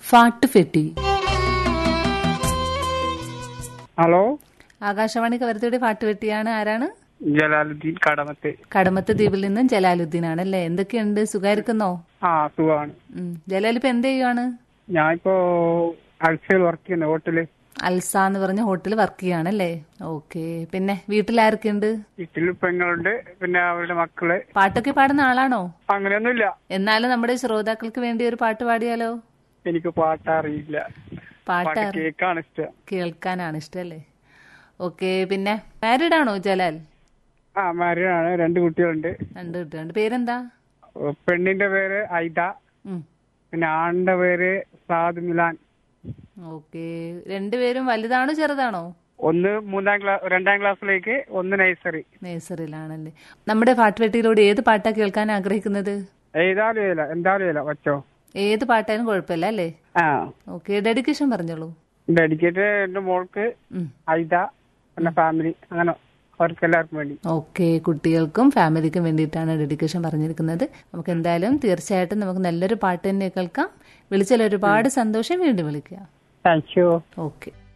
ഫാട്ടുഫെട്ടി hello Akashvani കവരത്തിയുടെ ഫാട്ടുഫെട്ടിയാണ് ആരാണ് ജലാലുദ്ദീൻ കടമത്ത് കടമത്ത് ദ്വീപിൽ നിന്നും ജലാലുദ്ദീൻ ആണല്ലേ എന്തൊക്കെയുണ്ട് സുഖായിരിക്കുന്നോ ആ സുഖമാണ് ഉം. ജലാൽ ഇപ്പൊ എന്ത് ചെയ്യുവാണ് ഞാനിപ്പോ അൽസയിൽ വർക്ക് ചെയ്യുന്ന ഹോട്ടല് അൽസ എന്ന് പറഞ്ഞ ഹോട്ടലിൽ വർക്ക് ചെയ്യാണല്ലേ ഓക്കെ പിന്നെ വീട്ടിലാരൊക്കെയുണ്ട് വീട്ടിൽ പെങ്ങളുണ്ട് പിന്നെ അവരുടെ മക്കള് പാട്ടൊക്കെ പാടുന്ന ആളാണോ അങ്ങനെയൊന്നുമില്ല എന്നാലും നമ്മുടെ ശ്രോതാക്കൾക്ക് വേണ്ടി ഒരു പാട്ട് പാടിയാലോ എനിക്ക് പാട്ട് അറിയില്ല പാട്ട് പാട്ട് അറി- കേൾക്കാണ് ഇഷ്ടം കേൾക്കാനാണ് ഇഷ്ടല്ലേ ഓക്കെ പിന്നെ മാരീഡ് ആണോ ജലാൽ ആ മാരീഡാണ് രണ്ട് കുട്ടികളുണ്ട് രണ്ട് കുട്ടികളുണ്ട് പേരെന്താ പെണ്ണിന്റെ പേര് ഐദ ഉം. പിന്നെ ആണിന്റെ പേര് സാദ് മിലാൻ ഓക്കെ രണ്ടുപേരും വലുതാണോ ചെറുതാണോ ഒന്ന് മൂന്നാം ക്ലാസ് രണ്ടാം ക്ലാസ്സിലേക്ക് ഒന്ന് നഴ്സറി നേഴ്സറിയിലാണല്ലേ നമ്മുടെ പാട്ടുപെട്ടിയിലൂടെ ഏത് പാട്ടാ കേൾക്കാൻ ആഗ്രഹിക്കുന്നത് ഏതായാലും ഇല്ല എന്തായാലും ഇല്ല വച്ചോ ഏത് പാട്ടായാലും കുഴപ്പമില്ല അല്ലേ ആ ഓക്കെ ഡെഡിക്കേഷൻ പറഞ്ഞോളൂ ഡെഡിക്കേറ്റ് എന്റെ മോൾക്ക് ഉം. ഐദ പിന്നെ ഫാമിലി അങ്ങനെ അവർക്ക് എല്ലാവർക്കും വേണ്ടി ഓക്കെ കുട്ടികൾക്കും ഫാമിലിക്കും വേണ്ടിയിട്ടാണ് ഡെഡിക്കേഷൻ പറഞ്ഞിരിക്കുന്നത് നമുക്ക് എന്തായാലും തീർച്ചയായിട്ടും നമുക്ക് നല്ലൊരു പാട്ട് തന്നെ കേൾക്കാം വിളിച്ചാൽ ഒരുപാട് സന്തോഷം വീണ്ടും വിളിക്കുക താങ്ക് യു ഓക്കെ